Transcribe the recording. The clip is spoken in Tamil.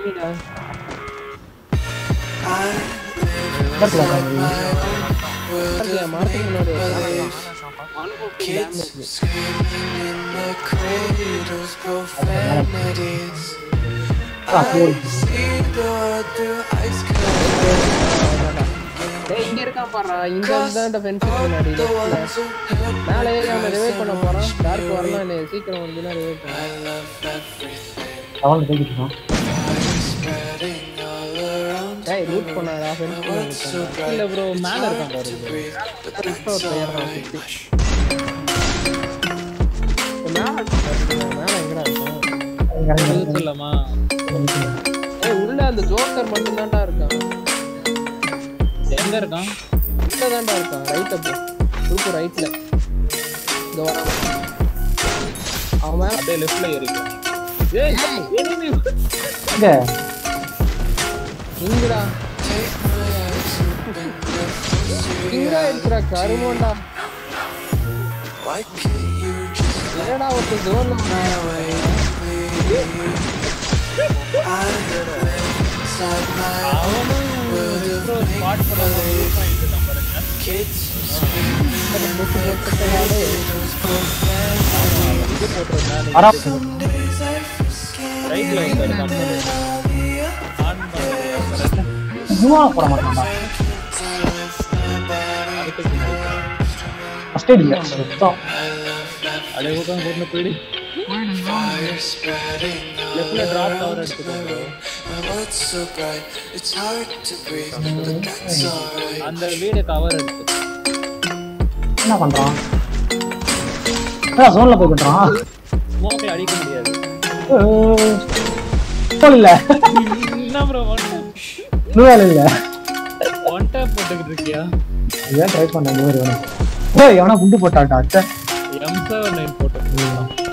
எனிமிடா பக்கத்துல வாங்க. பார்த்தியா மரத்துக்கு முன்னாடி ஒருத்தன். 150 damage. ஆ, போய். டேய் இங்க இருக்கான் பாருடா இங்க தான் ஃபென்ஸ் முன்னாடி மேலே ஏறி அவனை ரிவைவ் பண்ண போறான் டார்க் வரலாம் என்ன சீக்கிரம் வந்து ரிவைவ் பண்ண அவன் தூக்கிட்டு இருக்கான். டேய் ரூட் பண்ணாடா ஃபென்ஸ் இல்ல ப்ரோ மேல இருக்கான் பாரு மேல எங்கடா இருக்கான் இங்க இறங்கி இது சொல்லலாமா ஏய் உள்ள அந்த ஜோக்கர் மட்டும் தான்டா இருக்கான் எங்க இருக்கான் உள்ள தான்டா இருக்கான் ரைட் அப்போ குரூப் ரைட்ல இந்த வரான் அவன் மேல அப்படியே லெஃப்ட்ல ஏறிக்கலாம் ஏய் enemy. இங்க. இங்கடா இங்கடா இருக்கிறா கருமோண்டா என்னடா ஒருத்தர் ஜோன்ல அவனும் retro spot பண்ண ஒரு point தான் பாருங்க. இது போட்டிருந்தானே. வரா. ரைட்ல ஒருத்தன் இருக்கான் பாரு. ஆன் பண்ணு. சும்மா போட மாட்டான்டா. அதுக்கு பின்னாடி. First aid இல்ல. சுத்தம். அப்படியே உட்காந்து கொண்டு போயிடு லெஃப்ட்ல டிராப் கவர் எடுத்துக்கோங்க அந்த வீடு கவர் எடுத்து என்ன பண்றான் ஏன் zone ல போய் பண்றான் ஸ்மோக்ல அடிக்க முடியாது ஏய். போல் இல்ல என்ன ப்ரோ ஒன் நூறு இல்ல ஒன் டேப் போட்டுக்கிட்டு இருக்கியா இதான் ட்ரை பண்ண நூறு வேணும் ஏய் எவனா குண்டு போட்டாட்டா அத்தை எம் செவன் நைன் போட்டு